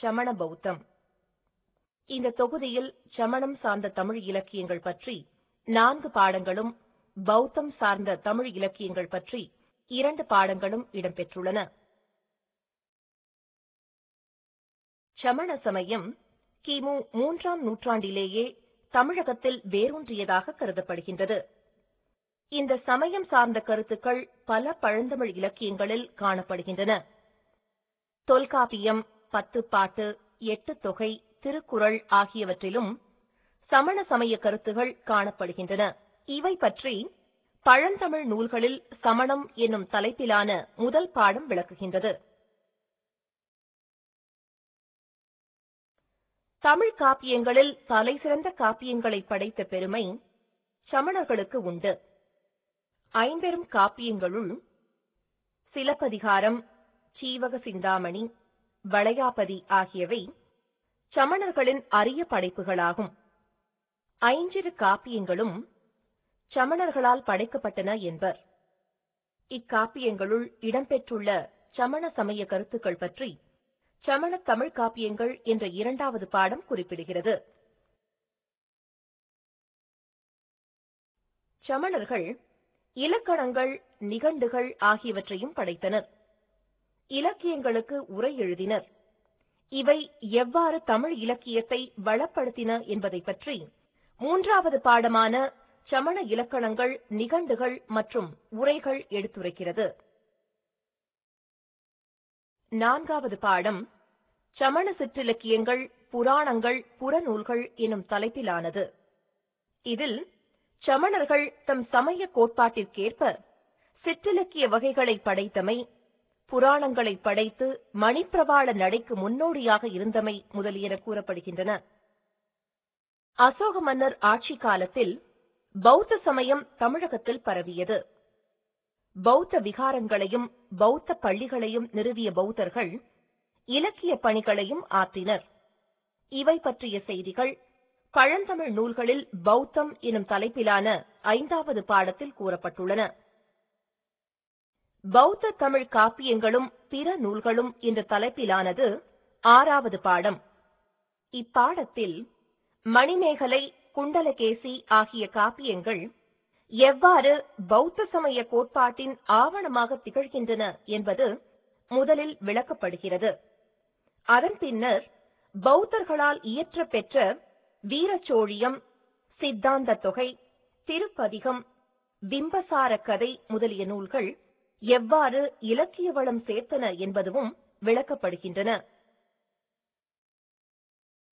சமண பௌத்தம் இந்த தொகுதியில் சமணம் சார்ந்த தமிழ் இலக்கியங்கள் பற்றி நான்கு பாடங்களும் பௌத்தம் சார்ந்த தமிழ் இலக்கியங்கள் பற்றி இரண்டு பாடங்களும் இடம்பெற்றுள்ளன சமண சமயம் கிமு மூன்றாம் நூற்றாண்டிலேயே தமிழகத்தில் வேரூன்றியதாக கருதப்படுகின்றது இந்த சமயம் சார்ந்த கருத்துக்கள் பல பழந்தமிழ் இலக்கியங்களில் காணப்படுகின்றன தொல்காப்பியம் பத்து பாட்டு எட்டு தொகை திருக்குறள் ஆகியவற்றிலும் சமண சமய கருத்துகள் காணப்படுகின்றன இவை பற்றி பழந்தமிழ் நூல்களில் சமணம் என்னும் தலைப்பிலான முதல் பாடம் விளக்குகின்றது தமிழ் காப்பியங்களில் தலைசிறந்த காப்பியங்களை படைத்த பெருமை சமணர்களுக்கு உண்டு ஐம்பெரும் காப்பியங்களுள் சிலப்பதிகாரம் சீவக சிந்தாமணி வளையாபதி ஆகியவை சமணர்களின் அரிய படைப்புகளாகும் ஐஞ்சிறு காப்பியங்களும் சமணர்களால் படைக்கப்பட்டன என்பர் இக்காப்பியங்களுள் இடம்பெற்றுள்ள சமண சமய கருத்துக்கள் பற்றி சமண தமிழ் காப்பியங்கள் என்ற இரண்டாவது பாடம் குறிப்பிடுகிறது சமணர்கள் இலக்கணங்கள் நிகண்டுகள் ஆகியவற்றையும் படைத்தனர் இலக்கியங்களுக்கு உரை எழுதினர் இவை எவ்வாறு தமிழ் இலக்கியத்தை வளப்படுத்தின என்பதை பற்றி மூன்றாவது பாடமான சமண இலக்கணங்கள் நிகண்டுகள் மற்றும் உரைகள் எடுத்துரைக்கிறது நான்காவது பாடம் சமண சிற்றிலக்கியங்கள் புராணங்கள் புறநூல்கள் எனும் தலைப்பிலானது இதில் சமணர்கள் தம் சமய கோட்பாட்டிற்கேற்ப சிற்றிலக்கிய வகைகளை படைத்தமை புராணங்களை படைத்து மணிப்பிரவாள நடைக்கு முன்னோடியாக இருந்தமை முதலியன கூறப்படுகின்றன அசோக மன்னர் ஆட்சி காலத்தில் பௌத்த சமயம் தமிழகத்தில் பரவியது பௌத்த விகாரங்களையும் பௌத்த பள்ளிகளையும் நிறுவிய பௌத்தர்கள் இலக்கிய பணிகளையும் ஆற்றினர் இவை பற்றிய செய்திகள் பழந்தமிழ் நூல்களில் பௌத்தம் எனும் தலைப்பிலான ஐந்தாவது பாடத்தில் கூறப்பட்டுள்ளன பௌத்த தமிழ் காப்பியங்களும் பிற நூல்களும் என்ற தலைப்பிலானது ஆறாவது பாடம் இப்பாடத்தில் மணிமேகலை குண்டலகேசி ஆகிய காப்பியங்கள் எவ்வாறு பௌத்த சமய கோட்பாட்டின் ஆவணமாக திகழ்கின்றன என்பது முதலில் விளக்கப்படுகிறது அதன் பின்னர் பௌத்தர்களால் இயற்றப்பெற்ற வீரச்சோழியம் சித்தாந்த தொகை திருப்பதிகம் பிம்பசார கதை முதலிய நூல்கள் எவ்வாறு இலக்கிய வளம் சேர்த்தன என்பதும் விளக்கப்படுகின்றன